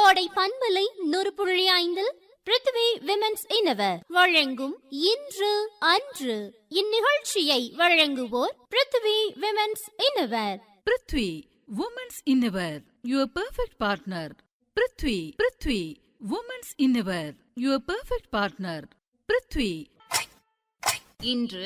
கோடை பண்பலை நூறு புள்ளி ஐந்தில் பிருத்வி விமென்ஸ் இனவர் வழங்கும் இன்று அன்று இந்நிகழ்ச்சியை வழங்குவோர் Prithvi women's innerwear Prithvi women's innerwear your perfect partner Prithvi Prithvi women's innerwear your perfect partner Prithvi இன்று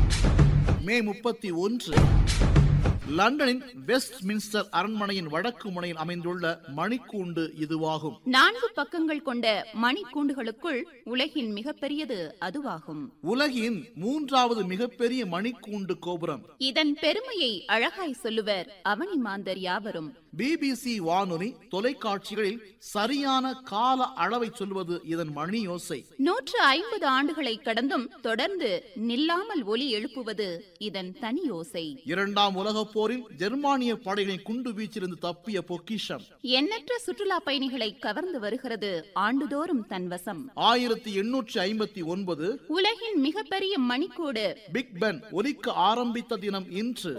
மே முப்பத்தி ஒன்று லண்டனின் வெஸ்ட் மின்ஸ்டர் அரண்மனையின் வடக்கு முனையில் அமைந்துள்ள மணிக்கூண்டு இதுவாகும் நான்கு பக்கங்கள் கொண்ட மணிக்கூண்டுகளுக்குள் உலகின் மிகப்பெரியது அதுவாகும் உலகின் மூன்றாவது மிகப்பெரிய மணிக்கூண்டு கோபுரம் இதன் பெருமையை அழகாய் சொல்லுவர் அவனி மாந்தர் யாவரும் பிபிசி வானொலி தொலைக்காட்சிகளில் சரியான கால அளவை சொல்வது இதன் மணி யோசை நூற்று ஐம்பது ஆண்டுகளை கடந்தும் தொடர்ந்து நில்லாமல் ஒலி எழுப்புவது இதன் தனி ஓசை இரண்டாம் உலகப் போரில் ஜெர்மானிய படைகளின் குண்டு வீச்சிலிருந்து தப்பிய பொக்கிஷம் எண்ணற்ற சுற்றுலா பயணிகளை கவர்ந்து வருகிறது ஆண்டுதோறும் தன் வசம் ஆயிரத்தி எண்ணூற்றி ஐம்பத்தி ஒன்பது உலகின் மிகப்பெரிய மணிக்கூடு பிக் பென் ஒலிக்க ஆரம்பித்த தினம் இன்று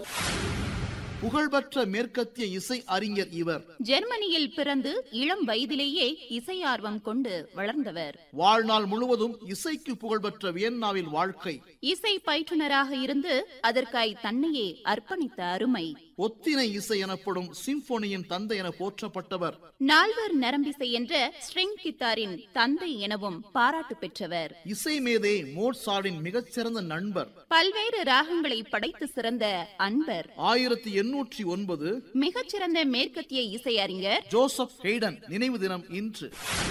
புகழ்பெற்ற மேற்கத்திய இசை அறிஞர் இவர் ஜெர்மனியில் பிறந்து இளம் வயதிலேயே இசையார்வம் கொண்டு வளர்ந்தவர் வாழ்நாள் முழுவதும் இசைக்கு புகழ்பெற்ற வியன்னாவில் வாழ்க்கை இசை பயிற்றுனராக இருந்து அதற்காய் தன்னையே அர்ப்பணித்த அருமை ஒத்தினை இசை எனப்படும் சிம்போனியின் தந்தை என போற்றப்பட்டவர் நால்வர் நரம்பிசை என்ற ஸ்ட்ரிங் கித்தாரின் தந்தை எனவும் பாராட்டு பெற்றவர் இசை மேதே மோட்சார்டின் மிகச்சிறந்த நண்பர் பல்வேறு ராகங்களை படைத்து சிறந்த அன்பர் ஆயிரத்தி எண்ணூற்றி ஒன்பது மிகச்சிறந்த மேற்கத்திய இசை அறிஞர் ஜோசப் ஹெய்டன் நினைவு தினம் இன்று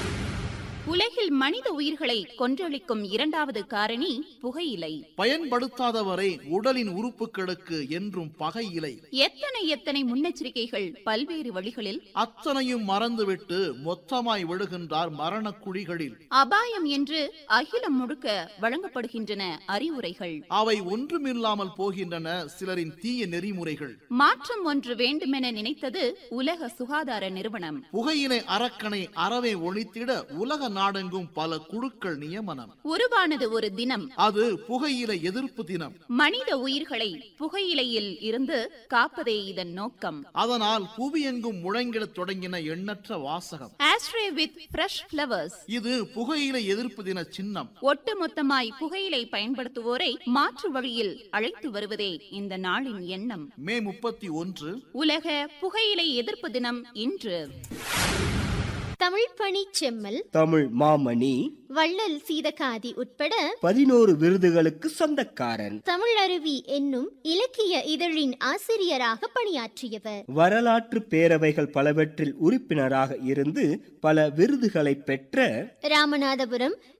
உலகில் மனித உயிர்களை கொன்றளிக்கும் இரண்டாவது காரணி புகையிலை பயன்படுத்தாதவரை உடலின் உறுப்புகளுக்கு என்றும் பகை இலை எத்தனை எத்தனை முன்னெச்சரிக்கைகள் பல்வேறு வழிகளில் அத்தனையும் மறந்துவிட்டு மொத்தமாய் விழுகின்றார் மரண குழிகளில் அபாயம் என்று அகிலம் முழுக்க வழங்கப்படுகின்றன அறிவுரைகள் அவை ஒன்றுமில்லாமல் போகின்றன சிலரின் தீய நெறிமுறைகள் மாற்றம் ஒன்று வேண்டுமென நினைத்தது உலக சுகாதார நிறுவனம் புகையிலை அரக்கனை அறவே ஒழித்திட உலக நாடெங்கும் பல குழுக்கள் நியமனம் உருவானது ஒரு தினம் அது புகையிலை எதிர்ப்பு தினம் மனித உயிர்களை புகையிலையில் இருந்து காப்பதே இதன் நோக்கம் அதனால் புவியெங்கும் முழங்கிடத் தொடங்கின எண்ணற்ற வாசகம் ஆஸ்ட்ரே வித் ஃப்ரெஷ் ஃபிளவர்ஸ் இது புகையிலை எதிர்ப்பு தின சின்னம் ஒட்டுமொத்தமாய் புகையிலை பயன்படுத்துவோரை மாற்று வழியில் அழைத்து வருவதே இந்த நாளின் எண்ணம் மே முப்பத்தி ஒன்று உலக புகையிலை எதிர்ப்பு தினம் இன்று தமிழ் பணி செம்மல் தமிழ் மாமணி வள்ளல் சீதகாதி உட்பட பதினோரு விருதுகளுக்கு சொந்தக்காரன் தமிழ் அருவி என்னும் இலக்கிய இதழின் ஆசிரியராக பணியாற்றியவர் வரலாற்று பேரவைகள் பலவற்றில் உறுப்பினராக இருந்து பல விருதுகளை பெற்ற ராமநாதபுரம்